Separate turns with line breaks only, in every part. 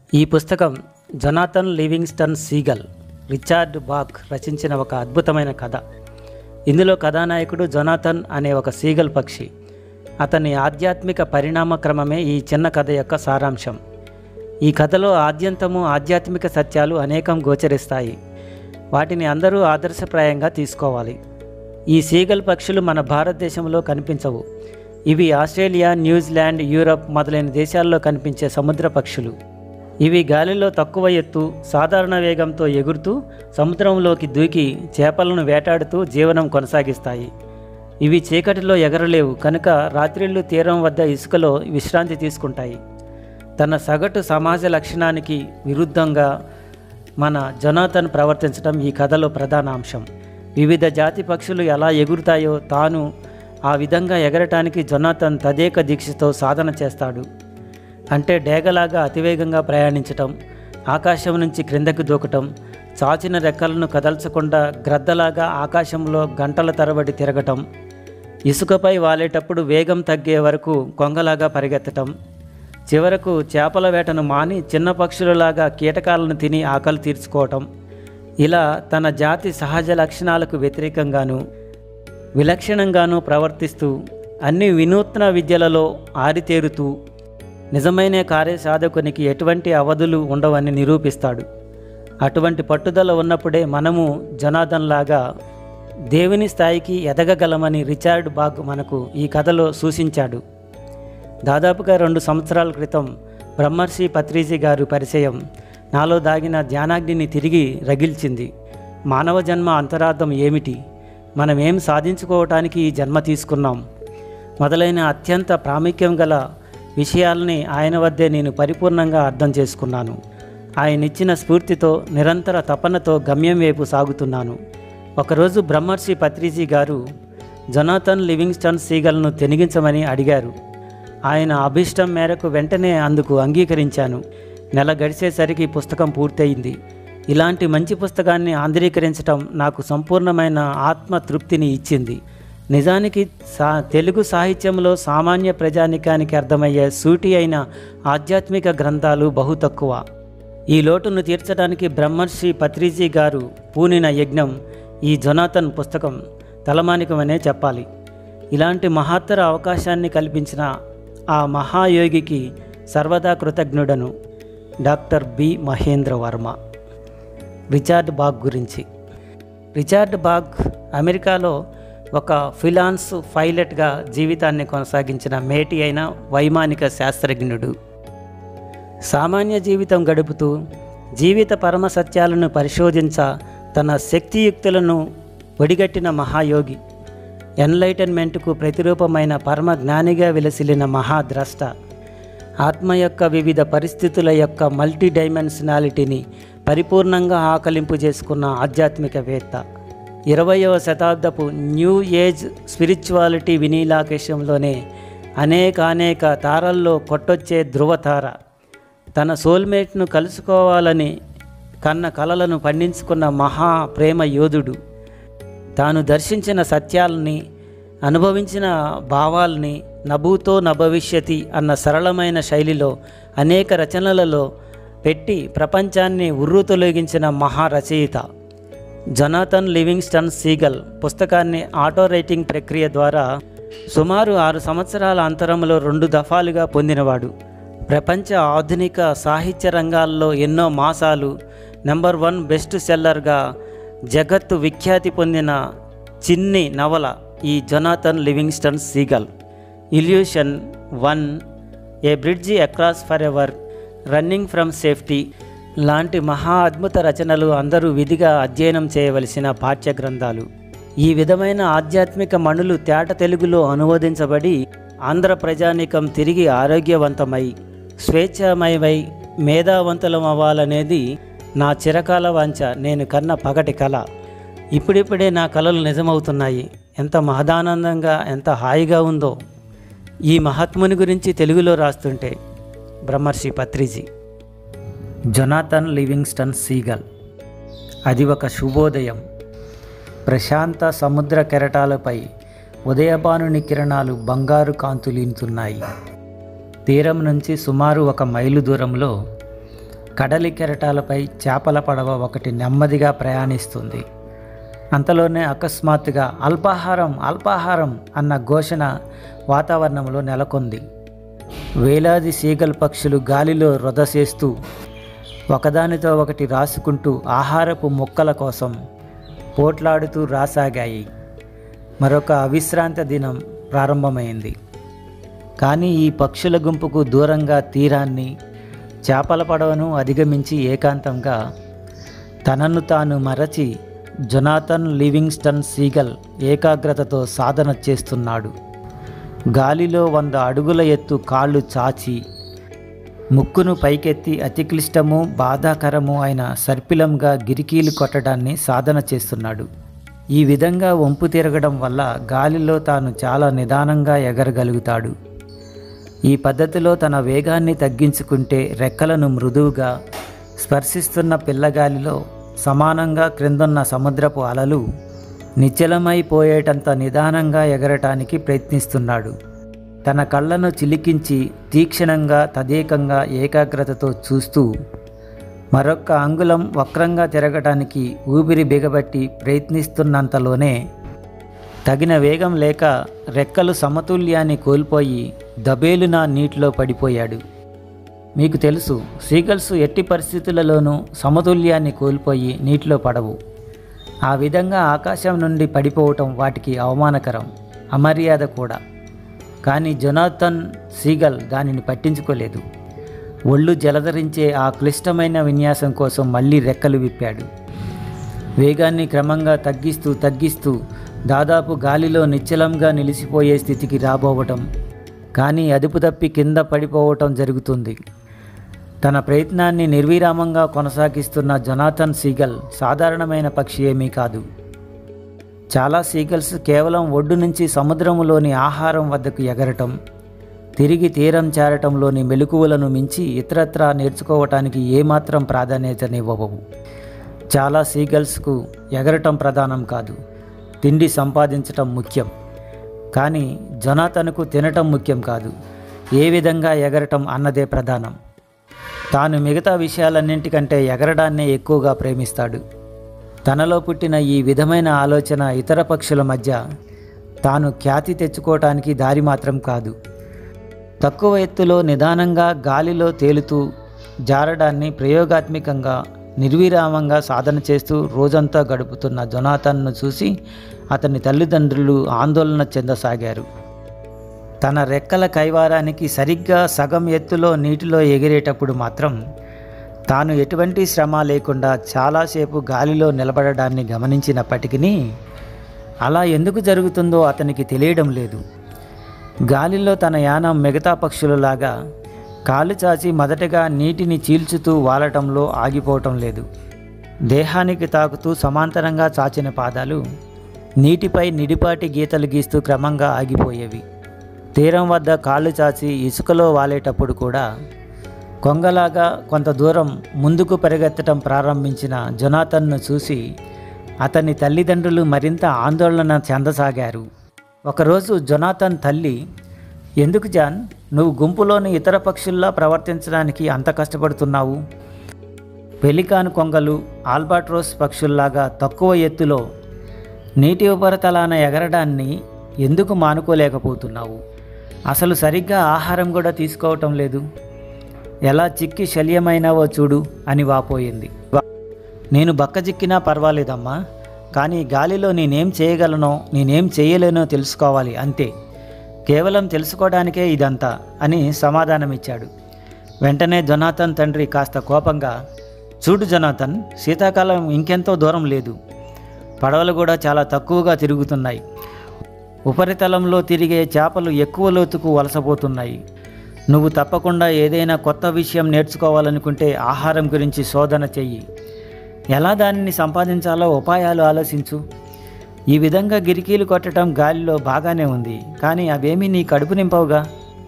ఈ పుస్తకం Jonathan Livingston Seagull Richard Bach రచించిన ఒక అద్భుతమైన కథ ఇందులో కథానాయకుడు జొనాథన్ అనే ఒక సీగల్ పక్షి అతని ఆధ్యాత్మిక పరిణామ క్రమమే ఈ చిన్న కథ యొక్క సారాంశం ఈ కథలో ఆద్యంతము ఆధ్యాత్మిక సత్యాలు అనేకం గోచరిస్తాయి వాటిని అందరూ ఆదర్శప్రాయంగా తీసుకోవాలి ఈ సీగల్ పక్షులు మన భారతదేశంలో కనిపించవు ఇవి ఆస్ట్రేలియా న్యూజిలాండ్ యూరప్ మొదలైన దేశాల్లో కనిపించే సముద్ర పక్షులు ఇవి గాలిలో తక్కువ ఎత్తు సాధారణ వేగంతో ఎగురుతూ సముద్రంలోకి దూకి చేపలను వేటాడుతూ జీవనం కొనసాగిస్తాయి ఇవి చీకటిలో ఎగరలేవు కనుక రాత్రిళ్ళు తీరం వద్ద ఇసుకలో విశ్రాంతి తీసుకుంటాయి తన సగటు సమాజ లక్షణానికి విరుద్ధంగా మన జొనాథన్ ప్రవర్తించడం ఈ కథలో ప్రధాన అంశం వివిధ జాతి పక్షులు ఎలా ఎగురుతాయో తాను ఆ విధంగా ఎగరటానికి జొనాథన్ తదేక దీక్షతో సాధన చేస్తాడు అంటే డేగలాగా అతివేగంగా ప్రయాణించటం ఆకాశం నుంచి క్రిందకు దూకటం చాచిన రెక్కలను కదల్చకుండా గ్రద్దలాగా ఆకాశంలో గంటల తరబడి తిరగటం ఇసుకపై వాలేటప్పుడు వేగం తగ్గే వరకు కొంగలాగా పరిగెత్తటం చివరకు చేపల వేటను మాని చిన్న పక్షులలాగా కీటకాలను తిని ఆకలి తీర్చుకోవటం ఇలా తన జాతి సహజ లక్షణాలకు వ్యతిరేకంగాను విలక్షణంగాను ప్రవర్తిస్తూ అన్ని వినూత్న విద్యలలో ఆరితేరుతూ నిజమైన కార్యసాధకునికి ఎటువంటి అవధులు ఉండవని నిరూపిస్తాడు అటువంటి పట్టుదల ఉన్నప్పుడే మనము జనాదన్ లాగా దేవుని స్థాయికి ఎదగగలమని రిచార్డ్ బాగ్ మనకు ఈ కథలో సూచించాడు దాదాపుగా రెండు సంవత్సరాల క్రితం బ్రహ్మర్షి పత్రిజీ గారు పరిచయం నాలో దాగిన ధ్యానాగ్నిని తిరిగి రగిల్చింది మానవ జన్మ అంతరార్థం ఏమిటి మనం ఏం సాధించుకోవటానికి ఈ జన్మ తీసుకున్నాం మొదలైన అత్యంత ప్రాముఖ్యం గల విషయాల్ని ఆయన వద్దే నేను పరిపూర్ణంగా అర్థం చేసుకున్నాను ఆయన ఇచ్చిన స్ఫూర్తితో నిరంతర తపనతో గమ్యం వైపు సాగుతున్నాను ఒకరోజు బ్రహ్మర్షి పత్రిజీ గారు జొనాథన్ లివింగ్స్టన్ సీగల్ను తెనిగించమని అడిగారు ఆయన అభిష్టం మేరకు వెంటనే అందుకు అంగీకరించాను నెల గడిచేసరికి పుస్తకం పూర్తయింది ఇలాంటి మంచి పుస్తకాన్ని ఆంధ్రీకరించటం నాకు సంపూర్ణమైన ఆత్మ తృప్తిని ఇచ్చింది నిజానికి సా తెలుగు సాహిత్యంలో సామాన్య ప్రజానికానికి అర్థమయ్యే సూటి అయిన ఆధ్యాత్మిక గ్రంథాలు బహు తక్కువ ఈ లోటును తీర్చడానికి బ్రహ్మర్షి పత్రిజీ గారు పూనిన యజ్ఞం ఈ జొనాథన్ పుస్తకం తలమానికమనే చెప్పాలి ఇలాంటి మహత్తర అవకాశాన్ని కల్పించిన ఆ మహాయోగికి సర్వదా కృతజ్ఞుడను doctor B Mahendra Varma Richard Bach గురించి రిచార్డ్ బాగ్ అమెరికాలో ఒక ఫిలాన్స్ పైలట్గా జీవితాన్ని కొనసాగించిన మేటి అయిన వైమానిక శాస్త్రజ్ఞుడు సామాన్య జీవితం గడుపుతూ జీవిత పరమ సత్యాలను పరిశోధించ తన శక్తియుక్తులను ఒడిగట్టిన మహాయోగి ఎన్లైటన్మెంట్కు ప్రతిరూపమైన పరమ జ్ఞానిగా విలసిల్లిన మహాద్రష్ట ఆత్మ యొక్క వివిధ పరిస్థితుల యొక్క మల్టీ డైమెన్షనాలిటీని పరిపూర్ణంగా ఆకలింపు చేసుకున్న ఆధ్యాత్మికవేత్త ఇరవయవ శతాబ్దపు న్యూ ఏజ్ స్పిరిచువాలిటీ వినీలాకేశంలోనే అనేక అనేక తారల్లో కొట్టొచ్చే ధృవతార తన సోల్మేట్ను కలుసుకోవాలని కన్న కలలను పండించుకున్న మహా ప్రేమ యోధుడు తాను దర్శించిన సత్యాలని అనుభవించిన భావాల్ని నభూతో నభవిష్యతి అన్న సరళమైన శైలిలో అనేక రచనలలో పెట్టి ప్రపంచాన్ని ఉర్రూతొలగించిన మహారచయిత జొనాథన్ లివింగ్స్టన్ సీగల్ పుస్తకాన్ని ఆటో రైటింగ్ ప్రక్రియ ద్వారా సుమారు ఆరు సంవత్సరాల అంతరంలో రెండు దఫాలుగా పొందినవాడు ప్రపంచ ఆధునిక సాహిత్య రంగాల్లో ఎన్నో మాసాలు నెంబర్ వన్ బెస్ట్ సెల్లర్గా జగత్తు విఖ్యాతి పొందిన చిన్ని నవల ఈ Jonathan Livingston Seagull illusion one a bridge across forever running from safety లాంటి మహా అద్భుత రచనలు అందరూ విధిగా అధ్యయనం చేయవలసిన పాఠ్య గ్రంథాలు ఈ విధమైన ఆధ్యాత్మిక మణులు తేట తెలుగులో అనువదించబడి ఆంధ్ర ప్రజానీకం తిరిగి ఆరోగ్యవంతమై స్వేచ్ఛామయమై మేధావంతులం అవ్వాలనేది నా చిరకాల వాంఛ నేను కన్న పగటి కళ ఇప్పుడిప్పుడే నా కళలు నిజమవుతున్నాయి ఎంత మహదానందంగా ఎంత హాయిగా ఉందో ఈ మహాత్ముని గురించి తెలుగులో రాస్తుంటే బ్రహ్మర్షి పత్రిజీ జొనాథన్ లివింగ్స్టన్ సీగల్ అది ఒక శుభోదయం ప్రశాంత సముద్ర కెరటాలపై ఉదయభానుని కిరణాలు బంగారు కాంతులీనుతున్నాయి తీరం నుంచి సుమారు ఒక మైలు దూరంలో కడలి కెరటాలపై చేపల పడవ ఒకటి నెమ్మదిగా ప్రయాణిస్తుంది అంతలోనే అకస్మాత్తుగా అల్పాహారం అల్పాహారం అన్న ఘోషణ వాతావరణంలో నెలకొంది వేలాది సీగల్ పక్షులు గాలిలో రొదసేస్తూ ఒకదానితో ఒకటి రాసుకుంటూ ఆహారపు మొక్కల కోసం పోట్లాడుతూ రాసాగాయి మరొక అవిశ్రాంత దినం ప్రారంభమైంది కానీ ఈ పక్షుల గుంపుకు దూరంగా తీరాన్ని చేపల పడవను అధిగమించి ఏకాంతంగా తనను తాను మరచి జొనాథన్ లివింగ్స్టన్ సీగల్ ఏకాగ్రతతో సాధన చేస్తున్నాడు గాలిలో వంద అడుగుల ఎత్తు కాళ్ళు చాచి ముక్కును పైకెత్తి అతి క్లిష్టము బాధాకరము అయిన సర్పిలంగా గిరికీలు కొట్టడాన్ని సాధన చేస్తున్నాడు ఈ విధంగా వంపు తిరగడం వల్ల గాలిలో తాను చాలా నిదానంగా ఎగరగలుగుతాడు ఈ పద్ధతిలో తన వేగాన్ని తగ్గించుకుంటే రెక్కలను మృదువుగా స్పర్శిస్తున్న పిల్లగాలిలో సమానంగా క్రిందున్న సముద్రపు అలలు నిశ్చలమైపోయేటంత నిదానంగా ఎగరటానికి ప్రయత్నిస్తున్నాడు తన కళ్ళను చిలికించి తీక్షణంగా తదేకంగా ఏకాగ్రతతో చూస్తూ మరొక్క అంగుళం వక్రంగా తిరగటానికి ఊపిరి బిగబట్టి ప్రయత్నిస్తున్నంతలోనే తగిన వేగం లేక రెక్కలు సమతుల్యాన్ని కోల్పోయి దబేలున నీటిలో పడిపోయాడు మీకు తెలుసు సీగల్స్ ఎట్టి పరిస్థితులలోనూ సమతుల్యాన్ని కోల్పోయి నీటిలో పడవు ఆ విధంగా ఆకాశం నుండి పడిపోవటం వాటికి అవమానకరం అమర్యాద కూడా కానీ జొనాథన్ సీగల్ దానిని పట్టించుకోలేదు ఒళ్ళు జలధరించే ఆ క్లిష్టమైన విన్యాసం కోసం మళ్ళీ రెక్కలు విప్పాడు వేగాన్ని క్రమంగా తగ్గిస్తూ తగ్గిస్తూ దాదాపు గాలిలో నిశ్చలంగా నిలిచిపోయే స్థితికి రాబోవటం కానీ అదుపు తప్పి కింద పడిపోవటం జరుగుతుంది తన ప్రయత్నాన్ని నిర్విరామంగా కొనసాగిస్తున్న జొనాథన్ సీగల్ సాధారణమైన పక్షి ఏమీ కాదు చాలా సీగల్స్ కేవలం ఒడ్డు నుంచి సముద్రములోని ఆహారం వద్దకు ఎగరటం తిరిగి తీరం చేరటంలోని మెలకువలను మించి ఇతరత్రా నేర్చుకోవటానికి ఏమాత్రం ప్రాధాన్యతనివ్వవు చాలా సీగల్స్కు ఎగరటం ప్రధానం కాదు తిండి సంపాదించటం ముఖ్యం కానీ జొనాథన్కు తినటం ముఖ్యం కాదు ఏ విధంగా ఎగరటం అన్నదే ప్రధానం తాను మిగతా విషయాలన్నింటికంటే ఎగరడాన్నే ఎక్కువగా ప్రేమిస్తాడు తనలో పుట్టిన ఈ విధమైన ఆలోచన ఇతర పక్షుల మధ్య తాను ఖ్యాతి తెచ్చుకోవటానికి దారి మాత్రం కాదు తక్కువ ఎత్తులో నిదానంగా గాలిలో తేలుతూ జారడాన్ని ప్రయోగాత్మకంగా నిర్విరామంగా సాధన చేస్తూ రోజంతా గడుపుతున్న జొనాథన్ను చూసి అతని తల్లిదండ్రులు ఆందోళన చెందసాగారు తన రెక్కల కైవారానికి సరిగ్గా సగం ఎత్తులో నీటిలో ఎగిరేటప్పుడు మాత్రం తాను ఎటువంటి శ్రమ లేకుండా చాలాసేపు గాలిలో నిలబడడాన్ని గమనించినప్పటికీ అలా ఎందుకు జరుగుతుందో అతనికి తెలియడం లేదు గాలిలో తన యానం మిగతా పక్షులలాగా కాలు చాచి మొదటగా నీటిని చీల్చుతూ వాలటంలో ఆగిపోవటం లేదు దేహానికి తాకుతూ సమాంతరంగా చాచిన పాదాలు నీటిపై నిడిపాటి గీతలు గీస్తూ క్రమంగా ఆగిపోయేవి తీరం వద్ద కాళ్ళు చాచి ఇసుకలో వాలేటప్పుడు కూడా కొంగలాగా కొంత దూరం ముందుకు పరిగెత్తడం ప్రారంభించిన జొనాథన్ను చూసి అతని తల్లిదండ్రులు మరింత ఆందోళన చెందసాగారు ఒకరోజు జొనాథన్ తల్లి ఎందుకు జాన్ నువ్వు గుంపులోని ఇతర పక్షుల్లా ప్రవర్తించడానికి అంత కష్టపడుతున్నావు పెలికాన్ కొంగలు ఆల్బాట్రోస్ పక్షుల్లాగా తక్కువ ఎత్తులో నీటి ఉపరితలాన ఎగరడాన్ని ఎందుకు మానుకోలేకపోతున్నావు అసలు సరిగ్గా ఆహారం కూడా తీసుకోవటం లేదు ఎలా చిక్కి శల్యమైనావో చూడు అని వాపోయింది నేను బక్కజిక్కినా పర్వాలేదమ్మా కానీ గాలిలో నేనేం చేయగలనో నేనేం చేయలేనో తెలుసుకోవాలి అంతే కేవలం తెలుసుకోవడానికే ఇదంతా అని సమాధానమిచ్చాడు వెంటనే జొనాథన్ తండ్రి కాస్త కోపంగా చూడు జొనాథన్ శీతాకాలం ఇంకెంతో దూరం లేదు పడవలు కూడా చాలా తక్కువగా తిరుగుతున్నాయి ఉపరితలంలో తిరిగే చేపలు ఎక్కువ లోతుకు వలసపోతున్నాయి నువ్వు తప్పకుండా ఏదైనా కొత్త విషయం నేర్చుకోవాలనుకుంటే ఆహారం గురించి శోధన చెయ్యి ఎలా దానిని సంపాదించాలో ఉపాయాలు ఆలోచించు ఈ విధంగా గిరికీలు కొట్టడం గాలిలో బాగానే ఉంది కానీ అవేమీ నీ కడుపు నింపవుగా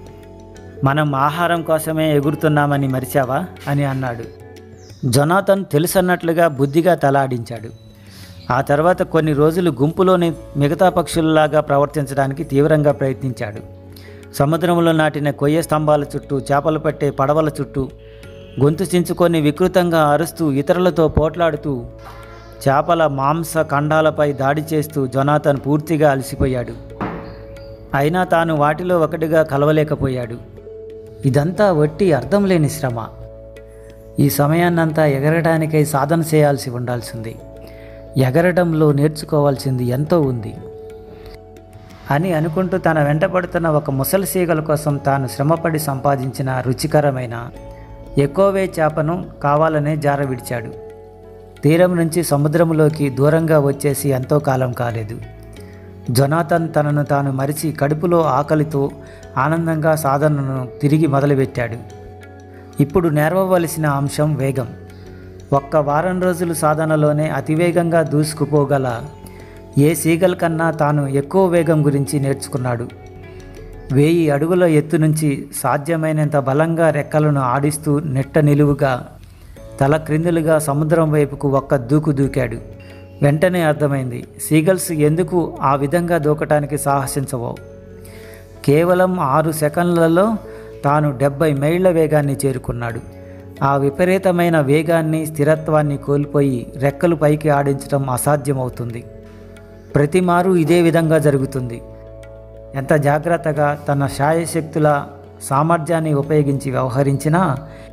మనం ఆహారం కోసమే ఎగురుతున్నామని మరిచావా అని అన్నాడు జొనాథన్ తెలుసన్నట్లుగా బుద్ధిగా తలాడించాడు ఆ తర్వాత కొన్ని రోజులు గుంపులోని మిగతా పక్షుల్లాగా ప్రవర్తించడానికి తీవ్రంగా ప్రయత్నించాడు సముద్రంలో నాటిన కొయ్య స్తంభాల చుట్టూ చేపలు పట్టే పడవల చుట్టూ గొంతు చించుకొని వికృతంగా అరుస్తూ ఇతరులతో పోట్లాడుతూ చేపల మాంస ఖండాలపై దాడి చేస్తూ జొనాథన్ పూర్తిగా అలసిపోయాడు అయినా తాను వాటిలో ఒకటిగా కలవలేకపోయాడు ఇదంతా వట్టి అర్థం లేని శ్రమ ఈ సమయాన్నంతా ఎగరడానికై సాధన చేయాల్సి ఉండాల్సింది ఎగరడంలో నేర్చుకోవాల్సింది ఎంతో ఉంది అని అనుకుంటూ తన వెంటపడుతున్న ఒక ముసలి సీగల కోసం తాను శ్రమపడి సంపాదించిన రుచికరమైన ఎక్కువవే చేపను కావాలనే జార విడిచాడు తీరం నుంచి సముద్రంలోకి దూరంగా వచ్చేసి ఎంతో కాలం కాలేదు జొనాథన్ తనను తాను మరిచి కడుపులో ఆకలితో ఆనందంగా సాధనను తిరిగి మొదలుపెట్టాడు ఇప్పుడు నేర్వవలసిన అంశం వేగం ఒక్క వారం రోజులు సాధనలోనే అతివేగంగా దూసుకుపోగల ఏ సీగల్ కన్నా తాను ఎక్కువ వేగం గురించి నేర్చుకున్నాడు వేయి అడుగుల ఎత్తు నుంచి సాధ్యమైనంత బలంగా రెక్కలను ఆడిస్తూ నెట్ట నిలువుగా తల క్రిందులుగా సముద్రం వైపుకు ఒక్క దూకు దూకాడు వెంటనే అర్థమైంది సీగల్స్ ఎందుకు ఆ విధంగా దూకటానికి సాహసించవో కేవలం ఆరు సెకండ్లలో తాను డెబ్బై మైళ్ళ వేగాన్ని చేరుకున్నాడు ఆ విపరీతమైన వేగాన్ని స్థిరత్వాన్ని కోల్పోయి రెక్కలు పైకి ఆడించడం అసాధ్యమవుతుంది ప్రతి మారు ఇదే విధంగా జరుగుతుంది ఎంత జాగ్రత్తగా తన శాయశక్తుల సామర్థ్యాన్ని ఉపయోగించి వ్యవహరించినా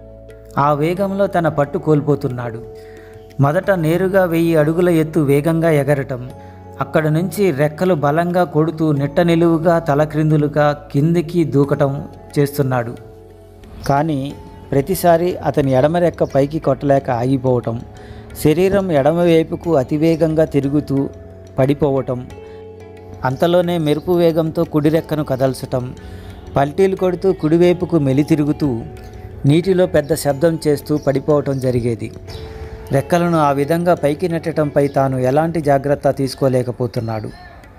ఆ వేగంలో తన పట్టు కోల్పోతున్నాడు మొదట నేరుగా వెయ్యి అడుగుల ఎత్తు వేగంగా ఎగరటం అక్కడ నుంచి రెక్కలు బలంగా కొడుతూ నిట్ట నిలువుగా తలక్రిందులుగా కిందికి దూకటం చేస్తున్నాడు కానీ ప్రతిసారి అతని ఎడమ రెక్క పైకి కొట్టలేక ఆగిపోవటం శరీరం ఎడమ వైపుకు అతివేగంగా తిరుగుతూ పడిపోవటం అంతలోనే మెరుపు వేగంతో కుడి రెక్కను కదల్చటం పల్టీలు కొడుతూ కుడివైపుకు మెలి తిరుగుతూ నీటిలో పెద్ద శబ్దం చేస్తూ పడిపోవటం జరిగేది రెక్కలను ఆ విధంగా పైకి నెట్టడంపై తాను ఎలాంటి జాగ్రత్త తీసుకోలేకపోతున్నాడు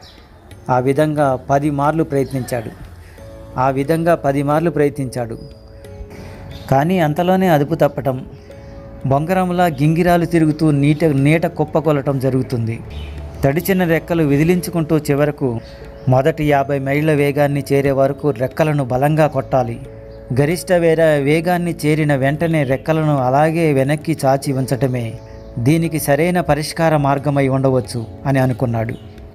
ఆ విధంగా పది మార్లు ప్రయత్నించాడు ఆ విధంగా పది మార్లు ప్రయత్నించాడు కానీ అంతలోనే అదుపు తప్పటం బొంగరంలా గింగిరాలు తిరుగుతూ నీట నీట కుప్పకొలటం జరుగుతుంది తడిచిన రెక్కలు విదిలించుకుంటూ చివరకు మొదటి యాభై మైళ్ళ వేగాన్ని చేరే వరకు రెక్కలను బలంగా కొట్టాలి గరిష్ట వేర వేగాన్ని చేరిన వెంటనే రెక్కలను అలాగే వెనక్కి చాచి ఉంచటమే దీనికి సరైన పరిష్కార మార్గమై ఉండవచ్చు అని అనుకున్నాడు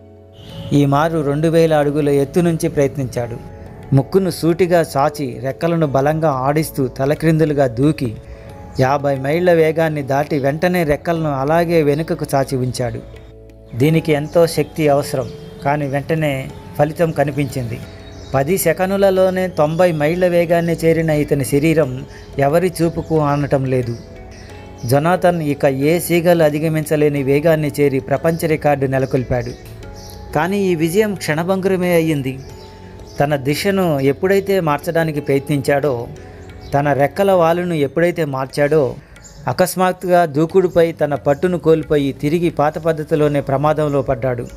ఈ మారు రెండు వేల అడుగుల ఎత్తు నుంచి ప్రయత్నించాడు ముక్కును సూటిగా చాచి రెక్కలను బలంగా ఆడిస్తూ తలక్రిందులుగా దూకి యాభై మైళ్ళ వేగాన్ని దాటి వెంటనే రెక్కలను అలాగే వెనుకకు చాచి ఉంచాడు దీనికి ఎంతో శక్తి అవసరం కానీ వెంటనే ఫలితం కనిపించింది పది సెకనులలోనే తొంభై మైళ్ళ వేగాన్ని చేరిన ఇతని శరీరం ఎవరి చూపుకు ఆనటం లేదు జొనాథన్ ఇక ఏ సీగలు అధిగమించలేని వేగాన్ని చేరి ప్రపంచ రికార్డు నెలకొల్పాడు కానీ ఈ విజయం క్షణభంగురమే అయ్యింది తన దిశను ఎప్పుడైతే మార్చడానికి ప్రయత్నించాడో తన రెక్కల వాలును ఎప్పుడైతే మార్చాడో అకస్మాత్తుగా దూకుడుపై తన పట్టును కోల్పోయి తిరిగి పాత పద్ధతిలోనే ప్రమాదంలో పడ్డాడు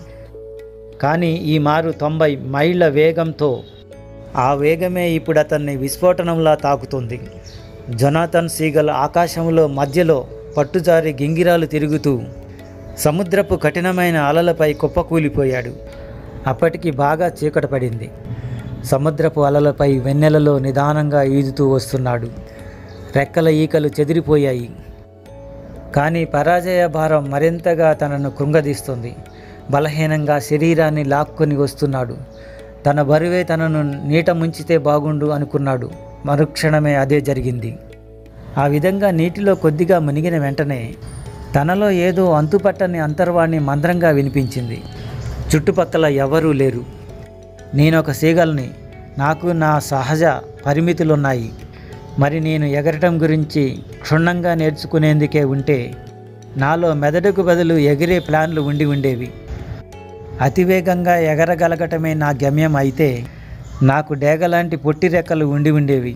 కానీ ఈ మారు తొంభై మైళ్ళ వేగంతో ఆ వేగమే ఇప్పుడు అతన్ని విస్ఫోటనంలా తాకుతుంది జొనాథన్ సీగల్ ఆకాశంలో మధ్యలో పట్టుజారి గింగిరాలు తిరుగుతూ సముద్రపు కఠినమైన అలలపై కుప్పకూలిపోయాడు అప్పటికి బాగా చీకటి పడింది సముద్రపు అలలపై వెన్నెలలో నిదానంగా ఈదుతూ వస్తున్నాడు రెక్కల ఈకలు చెదిరిపోయాయి కానీ పరాజయ భారం మరింతగా తనను కృంగదీస్తుంది బలహీనంగా శరీరాన్ని లాక్కొని వస్తున్నాడు తన బరువే తనను నీట ముంచితే బాగుండు అనుకున్నాడు మరుక్షణమే అదే జరిగింది ఆ విధంగా నీటిలో కొద్దిగా మునిగిన వెంటనే తనలో ఏదో అంతుపట్టని అంతర్వాణి మంద్రంగా వినిపించింది చుట్టుపక్కల ఎవరూ లేరు నేనొక సీగల్ని నాకు నా సహజ పరిమితులున్నాయి మరి నేను ఎగరటం గురించి క్షుణ్ణంగా నేర్చుకునేందుకే ఉంటే నాలో మెదడుకు బదులు ఎగిరే ప్లాన్లు ఉండి ఉండేవి అతివేగంగా ఎగరగలగటమే నా గమ్యం అయితే నాకు డేగలాంటి పొట్టి రెక్కలు ఉండి ఉండేవి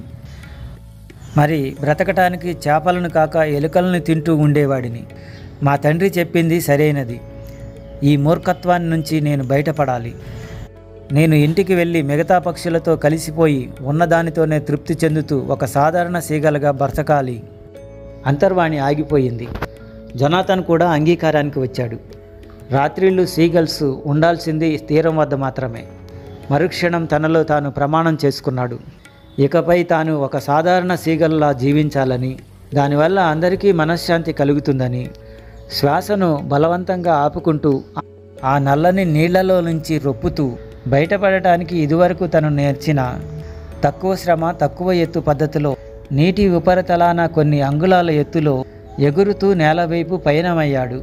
మరి బ్రతకటానికి చేపలను కాక ఎలుకలను తింటూ ఉండేవాడిని మా తండ్రి చెప్పింది సరైనది ఈ మూర్ఖత్వాన్ని నుంచి నేను బయటపడాలి నేను ఇంటికి వెళ్ళి మిగతా పక్షులతో కలిసిపోయి ఉన్నదానితోనే తృప్తి చెందుతూ ఒక సాధారణ సీగలుగా బ్రతకాలి అంతర్వాణి ఆగిపోయింది జొనాథన్ కూడా అంగీకారానికి వచ్చాడు రాత్రిళ్ళు సీగల్స్ ఉండాల్సింది తీరం వద్ద మాత్రమే మరుక్షణం తనలో తాను ప్రమాణం చేసుకున్నాడు ఇకపై తాను ఒక సాధారణ సీగల్లా జీవించాలని దానివల్ల అందరికీ మనశ్శాంతి కలుగుతుందని శ్వాసను బలవంతంగా ఆపుకుంటూ ఆ నల్లని నీళ్లలో నుంచి రొప్పుతూ బయటపడటానికి ఇదివరకు తను నేర్చిన తక్కువ శ్రమ తక్కువ ఎత్తు పద్ధతిలో నీటి ఉపరితలాన కొన్ని అంగుళాల ఎత్తులో ఎగురుతూ నేలవైపు పయనమయ్యాడు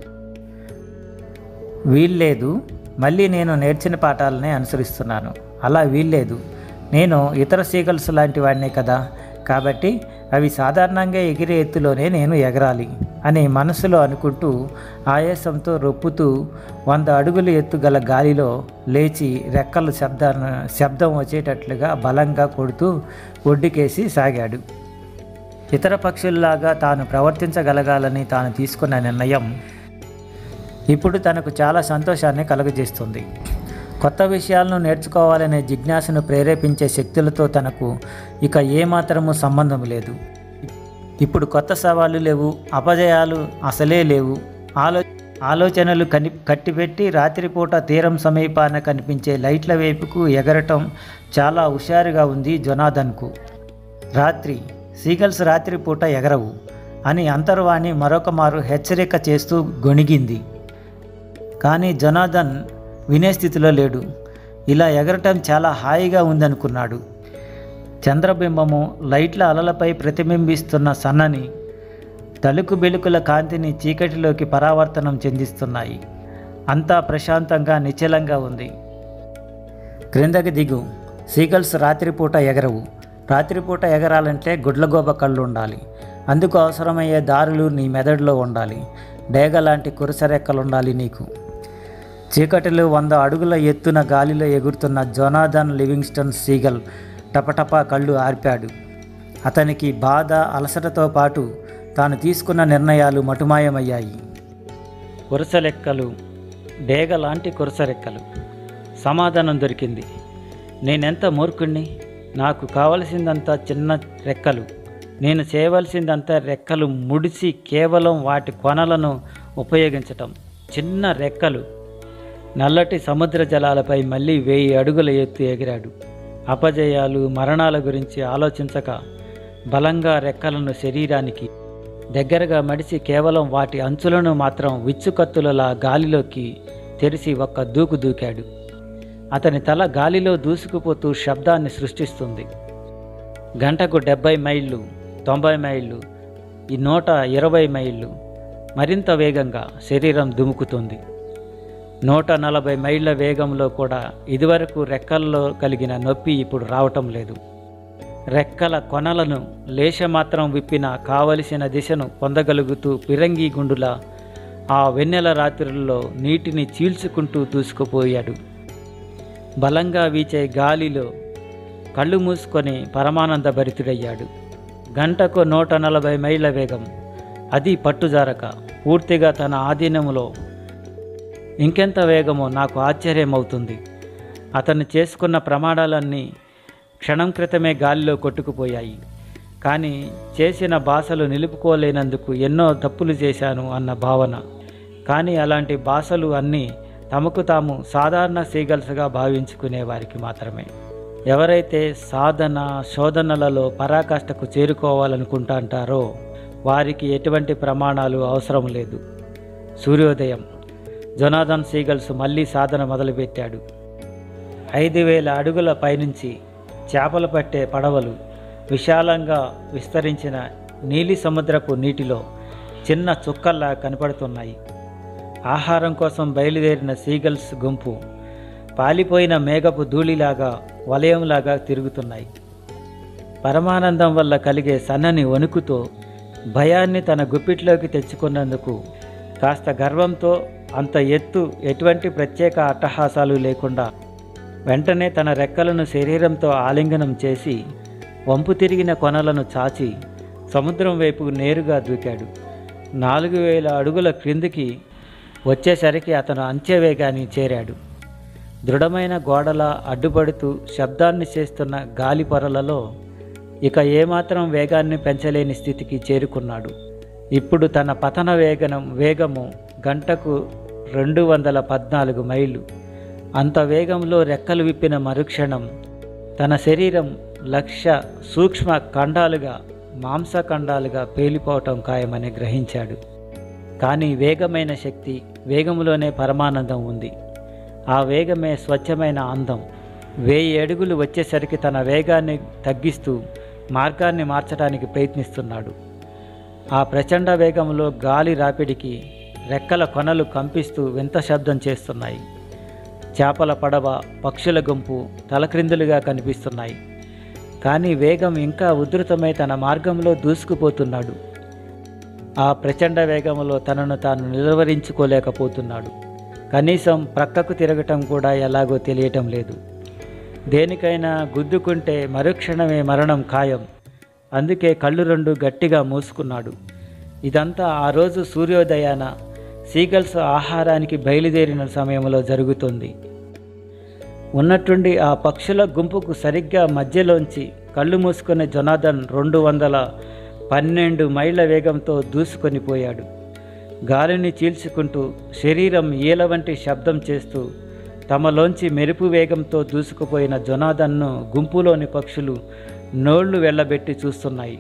వీల్లేదు మళ్ళీ నేను నేర్చిన పాఠాలనే అనుసరిస్తున్నాను అలా వీల్లేదు నేను ఇతర సీగల్స్ లాంటి వాడినే కదా కాబట్టి అవి సాధారణంగా ఎగిరే ఎత్తులోనే నేను ఎగరాలి అని మనసులో అనుకుంటూ ఆయాసంతో రొప్పుతూ వంద అడుగుల ఎత్తు గల గాలిలో లేచి రెక్కల శబ్దాన్ని శబ్దం వచ్చేటట్లుగా బలంగా కొడుతూ ఒడ్డుకేసి సాగాడు ఇతర పక్షుల్లాగా తాను ప్రవర్తించగలగాలని తాను తీసుకున్న నిర్ణయం ఇప్పుడు తనకు చాలా సంతోషాన్ని కలుగజేస్తుంది కొత్త విషయాలను నేర్చుకోవాలనే జిజ్ఞాసను ప్రేరేపించే శక్తులతో తనకు ఇక ఏమాత్రము సంబంధం లేదు ఇప్పుడు కొత్త సవాళ్ళు లేవు అపజయాలు అసలే లేవు ఆలో ఆలోచనలు కని కట్టిపెట్టి రాత్రిపూట తీరం సమీపాన కనిపించే లైట్ల వైపుకు ఎగరటం చాలా హుషారుగా ఉంది జొనాథన్కు రాత్రి సీగల్స్ రాత్రిపూట ఎగరవు అని అంతర్వాణి మరొక మారు హెచ్చరిక చేస్తూ గొణిగింది కానీ జొనాథన్ వినే స్థితిలో లేడు ఇలా ఎగరటం చాలా హాయిగా ఉందనుకున్నాడు చంద్రబింబము లైట్ల అలలపై ప్రతిబింబిస్తున్న సన్నని తలుకు బెలుకుల కాంతిని చీకటిలోకి పరావర్తనం చెందిస్తున్నాయి అంతా ప్రశాంతంగా నిశ్చలంగా ఉంది క్రిందకి దిగు సీగల్స్ రాత్రిపూట ఎగరవు రాత్రిపూట ఎగరాలంటే గుడ్లగోబ కళ్ళు ఉండాలి అందుకు అవసరమయ్యే దారులు నీ మెదడులో ఉండాలి డేగ లాంటి కురసరెక్కలు ఉండాలి నీకు చీకటిలో వంద అడుగుల ఎత్తున గాలిలో ఎగురుతున్న జొనాథన్ లివింగ్స్టన్ సీగల్ టపటపా కళ్ళు ఆర్పాడు అతనికి బాధ అలసటతో పాటు తాను తీసుకున్న నిర్ణయాలు మటుమాయమయ్యాయి కురసలెక్కలు డేగ లాంటి కురసరెక్కలు సమాధానం దొరికింది నేనెంత మూర్ఖుణ్ణి నాకు కావలసిందంతా చిన్న రెక్కలు నేను చేయవలసిందంతా రెక్కలు ముడిసి కేవలం వాటి కొనలను ఉపయోగించటం చిన్న రెక్కలు నల్లటి సముద్ర జలాలపై మళ్ళీ వెయ్యి అడుగుల ఎత్తు ఎగిరాడు అపజయాలు మరణాల గురించి ఆలోచించక బలంగా రెక్కలను శరీరానికి దగ్గరగా మడిచి కేవలం వాటి అంచులను మాత్రం విచ్చుకత్తులలా గాలిలోకి తెరిచి ఒక్క దూకు దూకాడు అతని తల గాలిలో దూసుకుపోతూ శబ్దాన్ని సృష్టిస్తుంది గంటకు డెబ్బై మైళ్ళు తొంభై మైళ్ళు ఈ నూట ఇరవై మైళ్ళు మరింత వేగంగా శరీరం దుముకుతుంది నూట నలభై మైళ్ళ వేగంలో కూడా ఇదివరకు రెక్కల్లో కలిగిన నొప్పి ఇప్పుడు రావటం లేదు రెక్కల కొనలను లేశమాత్రం విప్పిన కావలసిన దిశను పొందగలుగుతూ పిరంగి గుండులా ఆ వెన్నెల రాత్రుల్లో నీటిని చీల్చుకుంటూ దూసుకుపోయాడు బలంగా వీచే గాలిలో కళ్ళు మూసుకొని పరమానంద భరితుడయ్యాడు గంటకు నూట నలభై మైళ్ళ వేగం అది పట్టుజారక పూర్తిగా తన ఆధీనంలో ఇంకెంత వేగమో నాకు ఆశ్చర్యమవుతుంది అతను చేసుకున్న ప్రమాణాలన్నీ క్షణం క్రితమే గాలిలో కొట్టుకుపోయాయి కానీ చేసిన భాషలు నిలుపుకోలేనందుకు ఎన్నో తప్పులు చేశాను అన్న భావన కానీ అలాంటి భాషలు అన్నీ తమకు తాము సాధారణ సీగల్స్గా భావించుకునే వారికి మాత్రమే ఎవరైతే సాధన శోధనలలో పరాకాష్ఠకు చేరుకోవాలనుకుంటాంటారో వారికి ఎటువంటి ప్రమాణాలు అవసరం లేదు సూర్యోదయం జొనాథన్ సీగల్స్ మళ్ళీ సాధన మొదలుపెట్టాడు ఐదు వేల అడుగుల పైనుంచి చేపలు పట్టే పడవలు విశాలంగా విస్తరించిన నీలి సముద్రపు నీటిలో చిన్న చుక్కల్లా కనపడుతున్నాయి ఆహారం కోసం బయలుదేరిన సీగల్స్ గుంపు పాలిపోయిన మేఘపు ధూళిలాగా వలయంలాగా తిరుగుతున్నాయి పరమానందం వల్ల కలిగే సన్నని వణుకుతో భయాన్ని తన గుప్పిట్లోకి తెచ్చుకున్నందుకు కాస్త గర్వంతో అంత ఎత్తు ఎటువంటి ప్రత్యేక అట్టహాసాలు లేకుండా వెంటనే తన రెక్కలను శరీరంతో ఆలింగనం చేసి వంపు తిరిగిన కొనలను చాచి సముద్రం వైపు నేరుగా దూకాడు నాలుగు వేల అడుగుల క్రిందికి వచ్చేసరికి అతను అంత్యవేగాన్ని చేరాడు దృఢమైన గోడలా అడ్డుపడుతూ శబ్దాన్ని చేస్తున్న గాలి పొరలలో ఇక ఏమాత్రం వేగాన్ని పెంచలేని స్థితికి చేరుకున్నాడు ఇప్పుడు తన పతన వేగనం వేగము గంటకు రెండు వందల పద్నాలుగు మైళ్ళు అంత వేగంలో రెక్కలు విప్పిన మరుక్షణం తన శరీరం లక్ష సూక్ష్మ ఖండాలుగా మాంసఖండాలుగా పేలిపోవటం ఖాయమని గ్రహించాడు కానీ వేగమైన శక్తి వేగములోనే పరమానందం ఉంది ఆ వేగమే స్వచ్ఛమైన అందం వెయ్యి అడుగులు వచ్చేసరికి తన వేగాన్ని తగ్గిస్తూ మార్గాన్ని మార్చడానికి ప్రయత్నిస్తున్నాడు ఆ ప్రచండ వేగంలో గాలి రాపిడికి రెక్కల కొనలు కంపిస్తూ వింత శబ్దం చేస్తున్నాయి చేపల పడవ పక్షుల గుంపు తలక్రిందులుగా కనిపిస్తున్నాయి కానీ వేగం ఇంకా ఉధృతమై తన మార్గంలో దూసుకుపోతున్నాడు ఆ ప్రచండ వేగంలో తనను తాను నిలువరించుకోలేకపోతున్నాడు కనీసం ప్రక్కకు తిరగటం కూడా ఎలాగో తెలియటం లేదు దేనికైనా గుద్దుకుంటే మరుక్షణమే మరణం ఖాయం అందుకే కళ్ళు రెండు గట్టిగా మూసుకున్నాడు ఇదంతా ఆ రోజు సూర్యోదయాన సీగల్స్ ఆహారానికి బయలుదేరిన సమయంలో జరుగుతుంది ఉన్నట్టుండి ఆ పక్షుల గుంపుకు సరిగ్గా మధ్యలోంచి కళ్ళు మూసుకునే జొనాథన్ రెండు వందల పన్నెండు మైళ్ళ వేగంతో దూసుకొని పోయాడు గాలిని చీల్చుకుంటూ శరీరం ఈల వంటి శబ్దం చేస్తూ తమలోంచి మెరుపు వేగంతో దూసుకుపోయిన జొనాథన్ను గుంపులోని పక్షులు నోళ్లు వెళ్ళబెట్టి చూస్తున్నాయి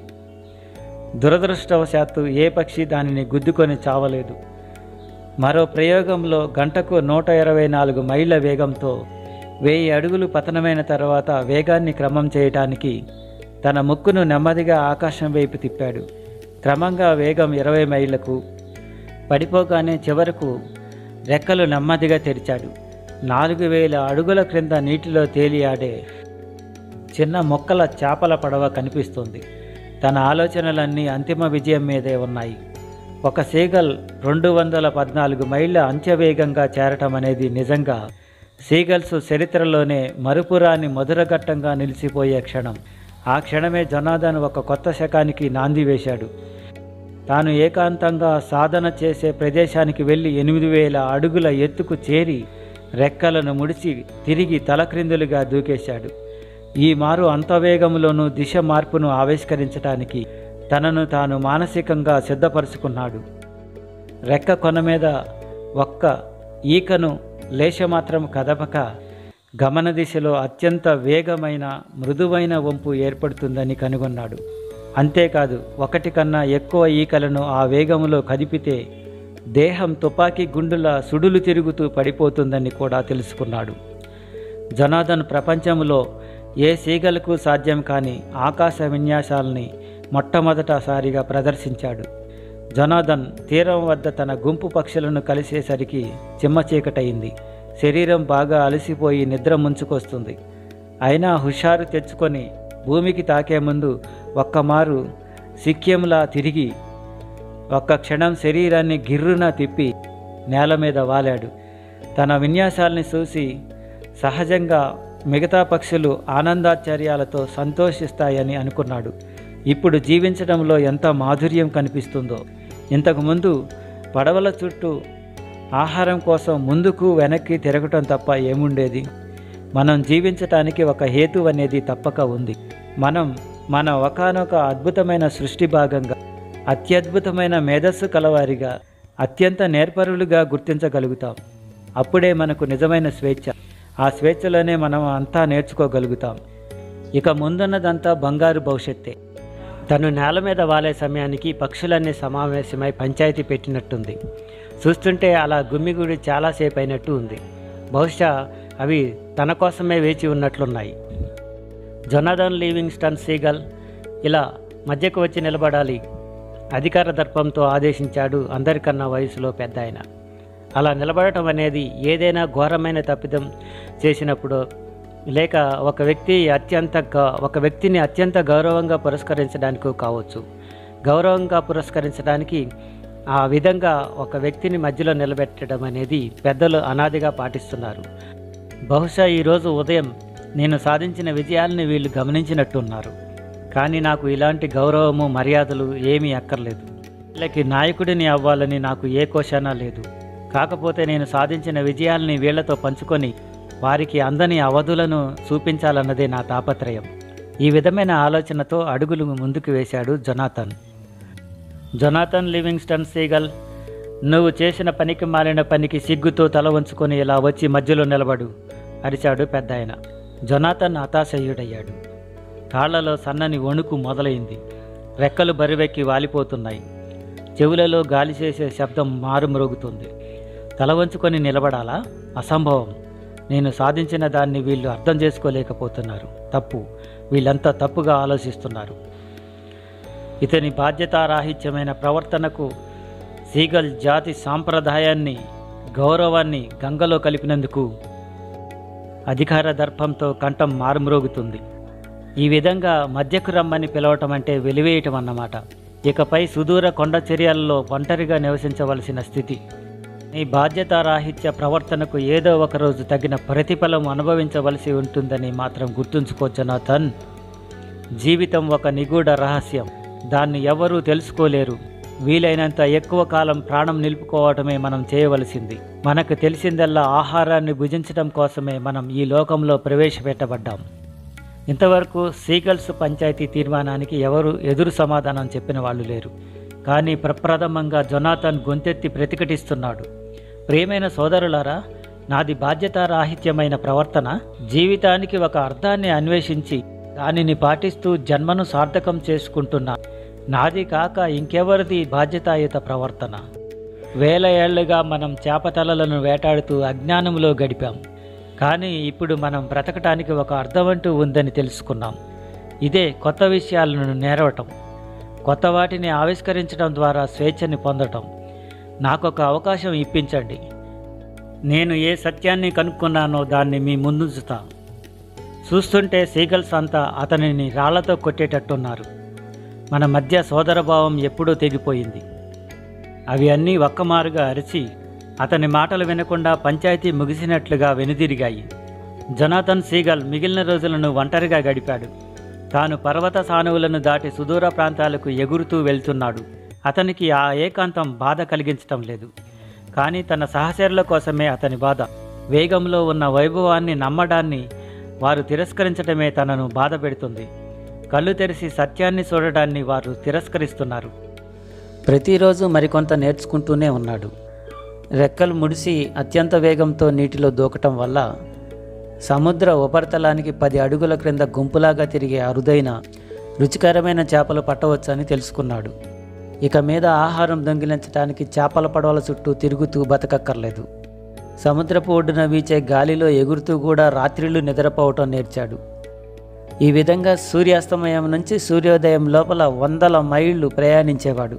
దురదృష్టవశాత్తు ఏ పక్షి దానిని గుద్దుకొని చావలేదు మరో ప్రయోగంలో గంటకు నూట ఇరవై నాలుగు మైళ్ళ వేగంతో వెయ్యి అడుగులు పతనమైన తర్వాత వేగాన్ని క్రమం చేయటానికి తన ముక్కును నెమ్మదిగా ఆకాశం వైపు తిప్పాడు క్రమంగా వేగం ఇరవై మైళ్ళకు పడిపోగానే చివరకు రెక్కలు నెమ్మదిగా తెరిచాడు నాలుగు వేల అడుగుల క్రింద నీటిలో తేలియాడే చిన్న మొక్కల చేపల పడవ కనిపిస్తుంది తన ఆలోచనలన్నీ అంతిమ విజయం మీదే ఉన్నాయి ఒక సీగల్ రెండు వందల పద్నాలుగు మైళ్ళ అంత్యవేగంగా చేరటం అనేది నిజంగా సీగల్స్ చరిత్రలోనే మరుపురాని మధురఘట్టంగా నిలిచిపోయే క్షణం ఆ క్షణమే జనాదన్ ఒక కొత్త శకానికి నాంది వేశాడు తాను ఏకాంతంగా సాధన చేసే ప్రదేశానికి వెళ్ళి ఎనిమిది వేల అడుగుల ఎత్తుకు చేరి రెక్కలను ముడిచి తిరిగి తలక్రిందులుగా దూకేశాడు ఈ మారు అంత వేగంలోనూ దిశ మార్పును ఆవిష్కరించడానికి తనను తాను మానసికంగా సిద్ధపరుచుకున్నాడు రెక్క కొన మీద ఒక్క ఈకను లేశమాత్రం కదపక గమన దిశలో అత్యంత వేగమైన మృదువైన వంపు ఏర్పడుతుందని కనుగొన్నాడు అంతేకాదు ఒకటి కన్నా ఎక్కువ ఈకలను ఆ వేగములో కదిపితే దేహం తుపాకీ గుండుల సుడులు తిరుగుతూ పడిపోతుందని కూడా తెలుసుకున్నాడు జనాదన్ ప్రపంచంలో ఏ సీగలకు సాధ్యం కాని ఆకాశ విన్యాసాలని మొట్టమొదటసారిగా ప్రదర్శించాడు జనాదన్ తీరం వద్ద తన గుంపు పక్షులను కలిసేసరికి చిమ్మ చీకటయింది శరీరం బాగా అలసిపోయి నిద్ర ముంచుకొస్తుంది అయినా హుషారు తెచ్చుకొని భూమికి తాకే ముందు ఒక్కమారు సిక్యంలా తిరిగి ఒక్క క్షణం శరీరాన్ని గిర్రున తిప్పి నేల మీద వాలాడు తన విన్యాసాల్ని చూసి సహజంగా మిగతా పక్షులు ఆనందాశ్చర్యాలతో సంతోషిస్తాయని అనుకున్నాడు ఇప్పుడు జీవించడంలో ఎంత మాధుర్యం కనిపిస్తుందో ఇంతకుముందు పడవల చుట్టూ ఆహారం కోసం ముందుకు వెనక్కి తిరగటం తప్ప ఏముండేది మనం జీవించటానికి ఒక హేతు అనేది తప్పక ఉంది మనం మన ఒకనొక అద్భుతమైన సృష్టి భాగంగా అత్యద్భుతమైన మేధస్సు కలవారిగా అత్యంత నేర్పరులుగా గుర్తించగలుగుతాం అప్పుడే మనకు నిజమైన స్వేచ్ఛ ఆ స్వేచ్ఛలోనే మనం అంతా నేర్చుకోగలుగుతాం ఇక ముందున్నదంతా బంగారు భవిష్యత్తే తను నేల మీద వాలే సమయానికి పక్షులన్నీ సమావేశమై పంచాయతీ పెట్టినట్టుంది చూస్తుంటే అలా గుమ్మిగుడి చాలాసేపు అయినట్టు ఉంది బహుశా అవి తన కోసమే వేచి ఉన్నట్లున్నాయి జొనాథన్ లీవింగ్స్టన్ సీగల్ ఇలా మధ్యకు వచ్చి నిలబడాలి అధికార దర్పంతో ఆదేశించాడు అందరికన్నా వయసులో పెద్ద ఆయన అలా నిలబడటం అనేది ఏదైనా ఘోరమైన తప్పిదం చేసినప్పుడు లేక ఒక వ్యక్తి అత్యంత గ- ఒక వ్యక్తిని అత్యంత గౌరవంగా పురస్కరించడానికి కావచ్చు గౌరవంగా పురస్కరించడానికి ఆ విధంగా ఒక వ్యక్తిని మధ్యలో నిలబెట్టడం అనేది పెద్దలు అనాదిగా పాటిస్తున్నారు బహుశా ఈరోజు ఉదయం నేను సాధించిన విజయాల్ని వీళ్ళు గమనించినట్టున్నారు కానీ నాకు ఇలాంటి గౌరవము మర్యాదలు ఏమీ అక్కర్లేదు వీళ్ళకి నాయకుడిని అవ్వాలని నాకు ఏ కోశానా లేదు కాకపోతే నేను సాధించిన విజయాల్ని వీళ్లతో పంచుకొని వారికి అందని అవధులను చూపించాలన్నదే నా తాపత్రయం ఈ విధమైన ఆలోచనతో అడుగులు ముందుకు వేశాడు జొనాథన్ జొనాథన్ లివింగ్స్టన్ సీగల్ నువ్వు చేసిన పనికి మాలిన పనికి సిగ్గుతో తల వంచుకొని ఇలా వచ్చి మధ్యలో నిలబడు అరిచాడు పెద్ద ఆయన జొనాథన్ హతాశయ్యుడయ్యాడు కాళ్లలో సన్నని వణుకు మొదలైంది రెక్కలు బరివెక్కి వాలిపోతున్నాయి చెవులలో గాలి చేసే శబ్దం మారుమ్రోగుతుంది తల వంచుకొని నిలబడాలా అసంభవం నేను సాధించిన దాన్ని వీళ్ళు అర్థం చేసుకోలేకపోతున్నారు తప్పు వీళ్ళంతా తప్పుగా ఆలోచిస్తున్నారు ఇతని బాధ్యతారాహిత్యమైన ప్రవర్తనకు సీగల్ జాతి సాంప్రదాయాన్ని గౌరవాన్ని గంగలో కలిపినందుకు అధికార దర్పంతో కంఠం మారుమ్రోగుతుంది ఈ విధంగా మధ్యకు రమ్మని పిలవటం అంటే వెలివేయటం అన్నమాట ఇకపై సుదూర కొండ చర్యల్లో ఒంటరిగా నివసించవలసిన స్థితి నీ బాధ్యతారాహిత్య ప్రవర్తనకు ఏదో ఒకరోజు తగిన ప్రతిఫలం అనుభవించవలసి ఉంటుందని మాత్రం గుర్తుంచుకో జనాథన్ జీవితం ఒక నిగూఢ రహస్యం దాన్ని ఎవరూ తెలుసుకోలేరు వీలైనంత ఎక్కువ కాలం ప్రాణం నిలుపుకోవటమే మనం చేయవలసింది మనకు తెలిసిందల్లా ఆహారాన్ని భుజించడం కోసమే మనం ఈ లోకంలో ప్రవేశపెట్టబడ్డాం ఇంతవరకు సీగల్స్ పంచాయతీ తీర్మానానికి ఎవరు ఎదురు సమాధానం చెప్పిన వాళ్ళు లేరు కానీ ప్రప్రథమంగా జొనాథన్ గొంతెత్తి ప్రతిఘటిస్తున్నాడు ప్రియమైన సోదరులారా నాది బాధ్యతారాహిత్యమైన ప్రవర్తన జీవితానికి ఒక అర్థాన్ని అన్వేషించి దానిని పాటిస్తూ జన్మను సార్థకం చేసుకుంటున్నా నాది కాక ఇంకెవరిది బాధ్యతాయుత ప్రవర్తన వేల ఏళ్లుగా మనం చేపతలలను వేటాడుతూ అజ్ఞానంలో గడిపాం కానీ ఇప్పుడు మనం బ్రతకటానికి ఒక అర్థమంటూ ఉందని తెలుసుకున్నాం ఇదే కొత్త విషయాలను నేరవటం కొత్త వాటిని ఆవిష్కరించడం ద్వారా స్వేచ్ఛని పొందటం నాకొక అవకాశం ఇప్పించండి నేను ఏ సత్యాన్ని కనుక్కున్నానో దాన్ని మీ ముందుంచుతా చూస్తుంటే సీగల్స్ అంతా అతనిని రాళ్లతో కొట్టేటట్టున్నారు మన మధ్య సోదరభావం ఎప్పుడూ తెగిపోయింది అవి అన్నీ ఒక్కమారుగా అరిచి అతని మాటలు వినకుండా పంచాయతీ ముగిసినట్లుగా వెనుదిరిగాయి జనాథన్ సీగల్ మిగిలిన రోజులను ఒంటరిగా గడిపాడు తాను పర్వత సానువులను దాటి సుదూర ప్రాంతాలకు ఎగురుతూ వెళ్తున్నాడు అతనికి ఆ ఏకాంతం బాధ కలిగించటం లేదు కానీ తన సహచరుల కోసమే అతని బాధ వేగంలో ఉన్న వైభవాన్ని నమ్మడాన్ని వారు తిరస్కరించడమే తనను బాధ పెడుతుంది కళ్ళు తెరిచి సత్యాన్ని చూడడాన్ని వారు తిరస్కరిస్తున్నారు ప్రతిరోజు మరికొంత నేర్చుకుంటూనే ఉన్నాడు రెక్కలు ముడిసి అత్యంత వేగంతో నీటిలో దూకటం వల్ల సముద్ర ఉపరితలానికి పది అడుగుల క్రింద గుంపులాగా తిరిగే అరుదైన రుచికరమైన చేపలు పట్టవచ్చని తెలుసుకున్నాడు ఇక మీద ఆహారం దొంగిలించడానికి చేపల పడవల చుట్టూ తిరుగుతూ బతకక్కర్లేదు సముద్రపు ఒడ్డున వీచే గాలిలో ఎగురుతూ కూడా రాత్రిళ్ళు నిద్రపోవటం నేర్చాడు ఈ విధంగా సూర్యాస్తమయం నుంచి సూర్యోదయం లోపల వందల మైళ్ళు ప్రయాణించేవాడు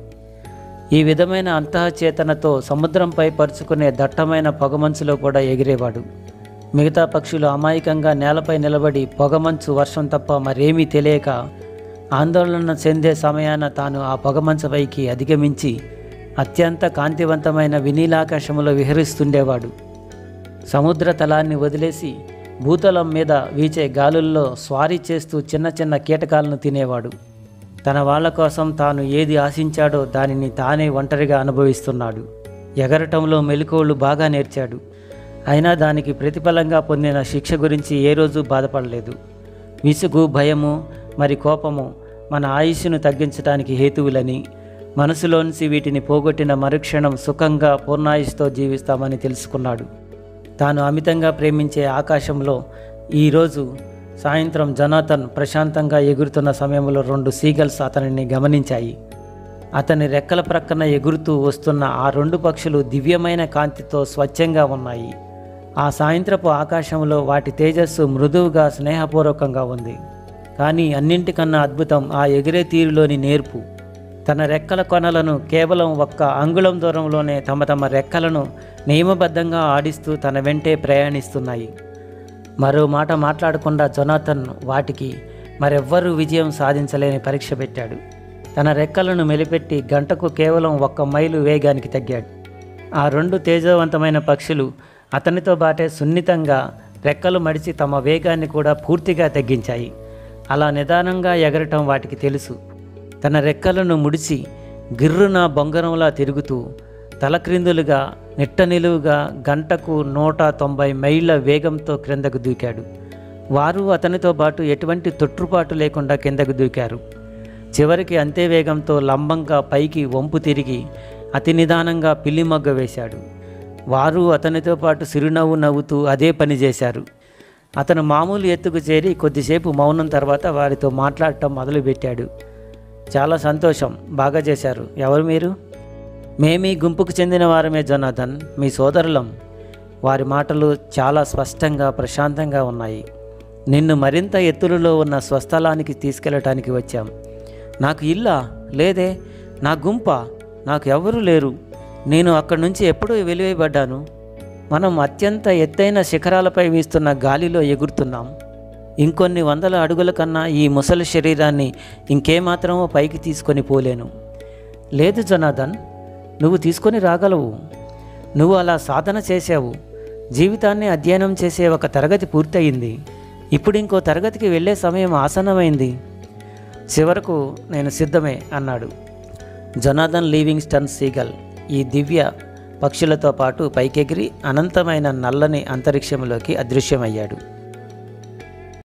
ఈ విధమైన అంతఃచేతనతో సముద్రంపై పరుచుకునే దట్టమైన పొగమంచులో కూడా ఎగిరేవాడు మిగతా పక్షులు అమాయకంగా నేలపై నిలబడి పొగమంచు వర్షం తప్ప మరేమీ తెలియక ఆందోళన చెందే సమయాన తాను ఆ పొగమంచపైకి అధిగమించి అత్యంత కాంతివంతమైన వినీలాకాశములో విహరిస్తుండేవాడు సముద్ర తలాన్ని వదిలేసి భూతలం మీద వీచే గాలుల్లో స్వారీ చేస్తూ చిన్న చిన్న కీటకాలను తినేవాడు తన వాళ్ళ కోసం తాను ఏది ఆశించాడో దానిని తానే ఒంటరిగా అనుభవిస్తున్నాడు ఎగరటంలో మెలకువలు బాగా నేర్చాడు అయినా దానికి ప్రతిఫలంగా పొందిన శిక్ష గురించి ఏ రోజు బాధపడలేదు విసుగు భయము మరి కోపము మన ఆయుష్ను తగ్గించడానికి హేతువులని మనసులోంచి వీటిని పోగొట్టిన మరుక్షణం సుఖంగా పూర్ణాయుష్తో జీవిస్తామని తెలుసుకున్నాడు తాను అమితంగా ప్రేమించే ఆకాశంలో ఈరోజు సాయంత్రం జనాథన్ ప్రశాంతంగా ఎగురుతున్న సమయంలో రెండు సీగల్స్ అతనిని గమనించాయి అతని రెక్కల ప్రక్కన ఎగురుతూ వస్తున్న ఆ రెండు పక్షులు దివ్యమైన కాంతితో స్వచ్ఛంగా ఉన్నాయి ఆ సాయంత్రపు ఆకాశంలో వాటి తేజస్సు మృదువుగా స్నేహపూర్వకంగా ఉంది కానీ అన్నింటికన్నా అద్భుతం ఆ ఎగిరే తీరులోని నేర్పు తన రెక్కల కొనలను కేవలం ఒక్క అంగుళం దూరంలోనే తమ తమ రెక్కలను నియమబద్ధంగా ఆడిస్తూ తన వెంటే ప్రయాణిస్తున్నాయి మరో మాట మాట్లాడకుండా జొనాథన్ వాటికి మరెవ్వరూ విజయం సాధించలేని పరీక్ష పెట్టాడు తన రెక్కలను మెలిపెట్టి గంటకు కేవలం ఒక్క మైలు వేగానికి తగ్గాడు ఆ రెండు తేజవంతమైన పక్షులు అతనితో బాటే సున్నితంగా రెక్కలు మడిచి తమ వేగాన్ని కూడా పూర్తిగా తగ్గించాయి అలా నిదానంగా ఎగరటం వాటికి తెలుసు తన రెక్కలను ముడిచి గిర్రున బొంగరంలా తిరుగుతూ తలక్రిందులుగా నిట్ట నిలువుగా గంటకు నూట తొంభై మైళ్ళ వేగంతో క్రిందకు దూకాడు వారు అతనితో పాటు ఎటువంటి తొట్టుపాటు లేకుండా కిందకు దూకారు చివరికి అంతే వేగంతో లంబంగా పైకి వంపు తిరిగి అతి నిదానంగా పిల్లి మొగ్గ వేశాడు వారు అతనితో పాటు చిరునవ్వు నవ్వుతూ అదే పని చేశారు అతను మామూలు ఎత్తుకు చేరి కొద్దిసేపు మౌనం తర్వాత వారితో మాట్లాడటం మొదలుపెట్టాడు చాలా సంతోషం బాగా చేశారు ఎవరు మీరు మేమీ గుంపుకు చెందిన వారమే జనాథన్ మీ సోదరులం వారి మాటలు చాలా స్పష్టంగా ప్రశాంతంగా ఉన్నాయి నిన్ను మరింత ఎత్తులలో ఉన్న స్వస్థలానికి తీసుకెళ్ళటానికి వచ్చాం నాకు ఇల్లా లేదే నా గుంప నాకు ఎవరూ లేరు నేను అక్కడి నుంచి ఎప్పుడూ వెలివేయబడ్డాను మనం అత్యంత ఎత్తైన శిఖరాలపై వీస్తున్న గాలిలో ఎగురుతున్నాం ఇంకొన్ని వందల అడుగుల కన్నా ఈ ముసలి శరీరాన్ని ఇంకేమాత్రమో పైకి తీసుకొని పోలేను లేదు జనార్దన్ నువ్వు తీసుకొని రాగలవు నువ్వు అలా సాధన చేసావు జీవితాన్ని అధ్యయనం చేసే ఒక తరగతి పూర్తయింది ఇప్పుడు ఇంకో తరగతికి వెళ్ళే సమయం ఆసన్నమైంది చివరకు నేను సిద్ధమే అన్నాడు జొనాథన్ లీవింగ్స్టన్ సీగల్ ఈ దివ్య పక్షులతో పాటు పైకెగిరి అనంతమైన నల్లని అంతరిక్షంలోకి అదృశ్యమయ్యాడు